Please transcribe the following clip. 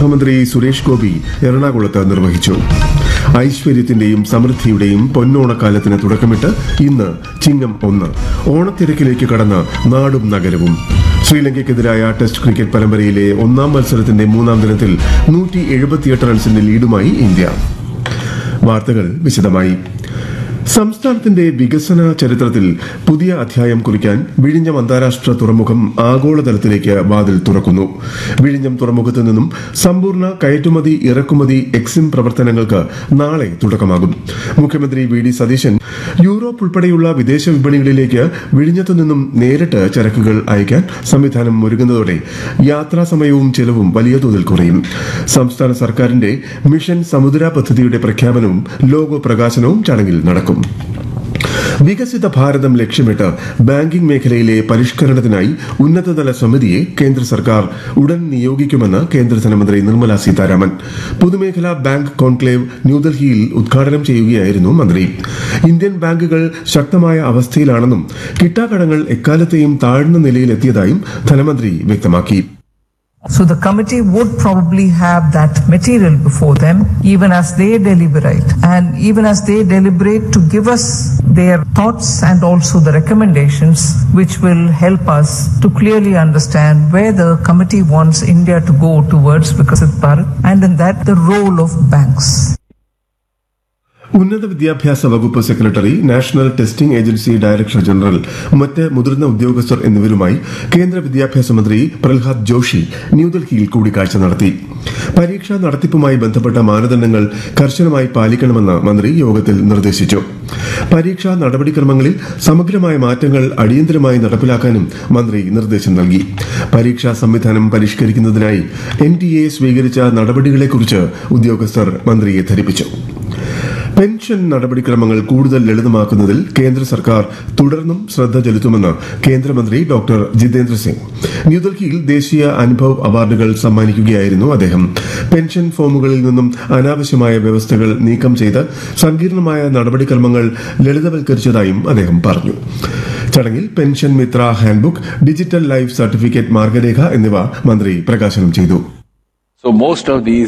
സഹമന്ത്രി സുരേഷ് ഗോപി എറണാകുളത്ത് നിർവഹിച്ചു ഐശ്വര്യത്തിന്റെയും സമൃദ്ധിയുടെയും പൊന്നോണക്കാലത്തിന് തുടക്കമിട്ട് ഇന്ന് ചിങ്ങം ഒന്ന് ഓണത്തിരക്കിലേക്ക് കടന്ന നാടും നഗരവും ശ്രീലങ്കയ്ക്കെതിരായ ടെസ്റ്റ് ക്രിക്കറ്റ് പരമ്പരയിലെ ഒന്നാം മത്സരത്തിന്റെ മൂന്നാം ദിനത്തിൽ നൂറ്റി എഴുപത്തിയെട്ട് റൺസിന്റെ ലീഡുമായി ഇന്ത്യ വാർത്തകൾ വിശദമായി സംസ്ഥാനത്തിന്റെ വികസന ചരിത്രത്തിൽ പുതിയ അധ്യായം കുറിക്കാൻ വിഴിഞ്ഞം അന്താരാഷ്ട്ര തുറമുഖം ആഗോളതലത്തിലേക്ക് വാതിൽ തുറക്കുന്നു വിഴിഞ്ഞം തുറമുഖത്ത് നിന്നും സമ്പൂർണ്ണ കയറ്റുമതി ഇറക്കുമതി എക്സിം പ്രവർത്തനങ്ങൾക്ക് നാളെ തുടക്കമാകും മുഖ്യമന്ത്രി വി ഡി സതീശൻ യൂറോപ്പ് ഉൾപ്പെടെയുള്ള വിദേശ വിപണികളിലേക്ക് വിഴിഞ്ഞത്തു നിന്നും നേരിട്ട് ചരക്കുകൾ അയക്കാൻ സംവിധാനം ഒരുങ്ങുന്നതോടെ യാത്രാ സമയവും ചെലവും വലിയ തോതിൽ കുറയും സംസ്ഥാന സർക്കാരിന്റെ മിഷൻ സമുദ്ര പദ്ധതിയുടെ പ്രഖ്യാപനവും ലോഗോ പ്രകാശനവും ചടങ്ങിൽ നടക്കും വികസിത ഭാരതം ലക്ഷ്യമിട്ട് ബാങ്കിംഗ് മേഖലയിലെ പരിഷ്കരണത്തിനായി ഉന്നതതല സമിതിയെ കേന്ദ്ര സർക്കാർ ഉടൻ നിയോഗിക്കുമെന്ന് കേന്ദ്ര ധനമന്ത്രി നിർമ്മല സീതാരാമൻ പൊതുമേഖലാ ബാങ്ക് കോൺക്ലേവ് ന്യൂഡൽഹിയിൽ ഉദ്ഘാടനം ചെയ്യുകയായിരുന്നു മന്ത്രി ഇന്ത്യൻ ബാങ്കുകൾ ശക്തമായ അവസ്ഥയിലാണെന്നും കിട്ടാക്കടങ്ങൾ എക്കാലത്തെയും താഴ്ന്ന നിലയിലെത്തിയതായും ധനമന്ത്രി വ്യക്തമാക്കി So the committee would probably have that material before them even as they deliberate and even as they deliberate to give us their thoughts and also the recommendations which will help us to clearly understand where the committee wants India to go towards Vikasit Bharat and in that the role of banks. ഉന്നത വിദ്യാഭ്യാസ വകുപ്പ് secretary national testing agency director general മറ്റ് മുതിർന്ന ഉദ്യോഗസ്ഥർ എന്നിവരുമായി കേന്ദ്ര വിദ്യാഭ്യാസ മന്ത്രി പ്രഹ്ലാദ് ജോഷി ന്യൂഡൽഹിയിൽ കൂടിക്കാഴ്ച നടത്തി പരീക്ഷാ നടത്തിപ്പുമായി ബന്ധപ്പെട്ട മാനദണ്ഡങ്ങൾ കർശനമായി പാലിക്കണമെന്ന് മന്ത്രി യോഗത്തിൽ നിർദ്ദേശിച്ചു പരീക്ഷാ നടപടിക്രമങ്ങളിൽ സമഗ്രമായ മാറ്റങ്ങൾ അടിയന്തരമായി നടപ്പിലാക്കാനും മന്ത്രി നിർദ്ദേശം നൽകി പരീക്ഷാ സംവിധാനം പരിഷ്കരിക്കുന്നതിനായി എൻ ടി എ സ്വീകരിച്ച നടപടികളെക്കുറിച്ച് ഉദ്യോഗസ്ഥർ മന്ത്രിയെ ധരിപ്പിച്ചു പെൻഷൻ നടപടിക്രമങ്ങൾ കൂടുതൽ ലളിതമാക്കുന്നതിൽ കേന്ദ്ര സർക്കാർ തുടർന്നും ശ്രദ്ധ ചെലുത്തുമെന്ന് കേന്ദ്രമന്ത്രി ഡോക്ടർ ജിതേന്ദ്ര സിംഗ് ന്യൂഡൽഹിയിൽ ദേശീയ അനുഭവ് അവാർഡുകൾ സമ്മാനിക്കുകയായിരുന്നു അദ്ദേഹം പെൻഷൻ ഫോമുകളിൽ നിന്നും അനാവശ്യമായ വ്യവസ്ഥകൾ നീക്കം ചെയ്ത് സങ്കീർണമായ നടപടിക്രമങ്ങൾ ലളിതവൽക്കരിച്ചതായും അദ്ദേഹം പറഞ്ഞു ചടങ്ങിൽ pension Mitra handbook digital life certificate മാർഗരേഖ എന്നിവ മന്ത്രി പ്രകാശനം ചെയ്തു So most of these